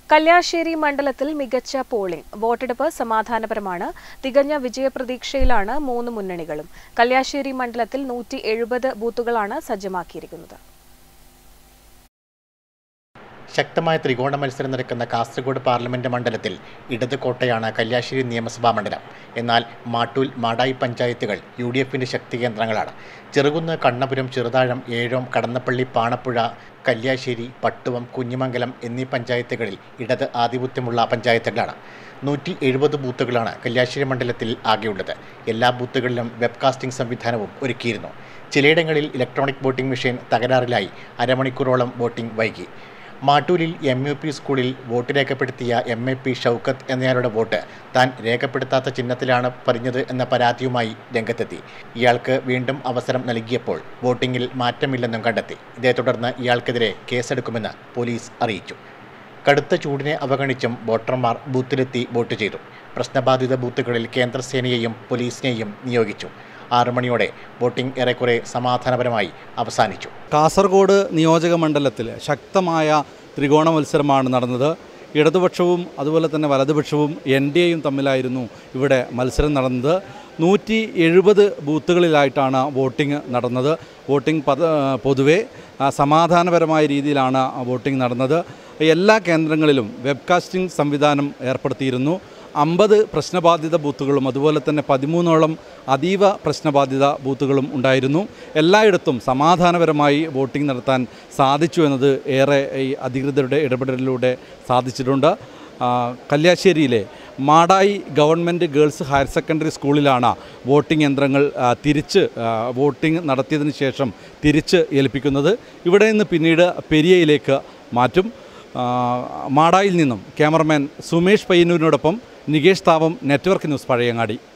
കല്യാശ്ശേരി മണ്ഡലത്തിൽ മികച്ച പോളിംഗ് വോട്ടെടുപ്പ് സമാധാനപരമാണ് തികഞ്ഞ വിജയപ്രതീക്ഷയിലാണ് മൂന്ന് മുന്നണികളും കല്യാശ്ശേരി മണ്ഡലത്തിൽ നൂറ്റി എഴുപത് ബൂത്തുകളാണ് സജ്ജമാക്കിയിരിക്കുന്നത് ശക്തമായ ത്രികോണ മത്സരം നടക്കുന്ന കാസർഗോഡ് പാർലമെന്റ് മണ്ഡലത്തിൽ ഇടത് കോട്ടയാണ് കല്യാശ്ശേരി നിയമസഭാ മണ്ഡലം എന്നാൽ മാട്ടൂൽ മാടായി പഞ്ചായത്തുകൾ യു ഡി എഫിൻ്റെ ശക്തി കേന്ദ്രങ്ങളാണ് ചെറുകുന്ന് കണ്ണപുരം ചെറുതാഴം ഏഴോം കടന്നപ്പള്ളി പാണപ്പുഴ കല്യാശ്ശേരി പട്ടുവം കുഞ്ഞിമംഗലം എന്നീ പഞ്ചായത്തുകളിൽ ഇടത് ആധിപത്യമുള്ള പഞ്ചായത്തുകളാണ് നൂറ്റി എഴുപത് ബൂത്തുകളാണ് കല്യാശ്ശേരി മണ്ഡലത്തിൽ ആകെയുള്ളത് എല്ലാ ബൂത്തുകളിലും വെബ്കാസ്റ്റിംഗ് സംവിധാനവും ഒരുക്കിയിരുന്നു ചിലയിടങ്ങളിൽ ഇലക്ട്രോണിക് വോട്ടിംഗ് മെഷീൻ തകരാറിലായി അരമണിക്കൂറോളം വോട്ടിംഗ് വൈകി മാട്ടൂലിൽ എം യു പി സ്കൂളിൽ വോട്ട് രേഖപ്പെടുത്തിയ എം എ പി ഷൗക്കത്ത് എന്നയാളുടെ വോട്ട് താൻ രേഖപ്പെടുത്താത്ത ചിഹ്നത്തിലാണ് പതിഞ്ഞത് എന്ന പരാതിയുമായി രംഗത്തെത്തി ഇയാൾക്ക് വീണ്ടും അവസരം നൽകിയപ്പോൾ വോട്ടിംഗിൽ മാറ്റമില്ലെന്നും കണ്ടെത്തി ഇതേ തുടർന്ന് ഇയാൾക്കെതിരെ കേസെടുക്കുമെന്ന് പോലീസ് അറിയിച്ചു കടുത്ത ചൂടിനെ അവഗണിച്ചും വോട്ടർമാർ ബൂത്തിലെത്തി വോട്ട് ചെയ്തു പ്രശ്നബാധിത ബൂത്തുകളിൽ കേന്ദ്രസേനയെയും പോലീസിനെയും നിയോഗിച്ചു ആറു മണിയോടെ വോട്ടിംഗ് ഏറെക്കുറെ സമാധാനപരമായി അവസാനിച്ചു കാസർഗോഡ് നിയോജക മണ്ഡലത്തിൽ ശക്തമായ ത്രികോണ മത്സരമാണ് നടന്നത് ഇടതുപക്ഷവും അതുപോലെ തന്നെ വലതുപക്ഷവും എൻ ഡി എയും തമ്മിലായിരുന്നു ഇവിടെ മത്സരം നടന്നത് നൂറ്റി എഴുപത് ബൂത്തുകളിലായിട്ടാണ് വോട്ടിംഗ് നടന്നത് വോട്ടിംഗ് പത പൊതുവെ ആ, സമാധാനപരമായ രീതിയിലാണ് വോട്ടിംഗ് നടന്നത് എല്ലാ കേന്ദ്രങ്ങളിലും വെബ്കാസ്റ്റിംഗ് സംവിധാനം ഏർപ്പെടുത്തിയിരുന്നു അമ്പത് പ്രശ്നബാധിത ബൂത്തുകളും അതുപോലെ തന്നെ പതിമൂന്നോളം അതീവ പ്രശ്നബാധിത ബൂത്തുകളും ഉണ്ടായിരുന്നു എല്ലായിടത്തും സമാധാനപരമായി വോട്ടിംഗ് നടത്താൻ സാധിച്ചു എന്നത് ഏറെ ഈ അധികൃതരുടെ ഇടപെടലിലൂടെ സാധിച്ചിട്ടുണ്ട് ആ, കല്യാശ്ശേരിയിലെ Madayi government girls higher secondary സ്കൂളിലാണ് വോട്ടിംഗ് യന്ത്രങ്ങൾ ആ, തിരിച്ച് ആ, വോട്ടിംഗ് നടത്തിയതിന് ശേഷം തിരിച്ച് ഏൽപ്പിക്കുന്നത് ഇവിടെ നിന്ന് പിന്നീട് പെരിയയിലേക്ക് മാറ്റും ആ, മാടായിൽ നിന്നും ക്യാമറമാൻ സുമേഷ് പയ്യന്നൂരിനോടൊപ്പം നികേഷ് താവം നെറ്റ്വർക്ക് ന്യൂസ് പഴയങ്ങാടി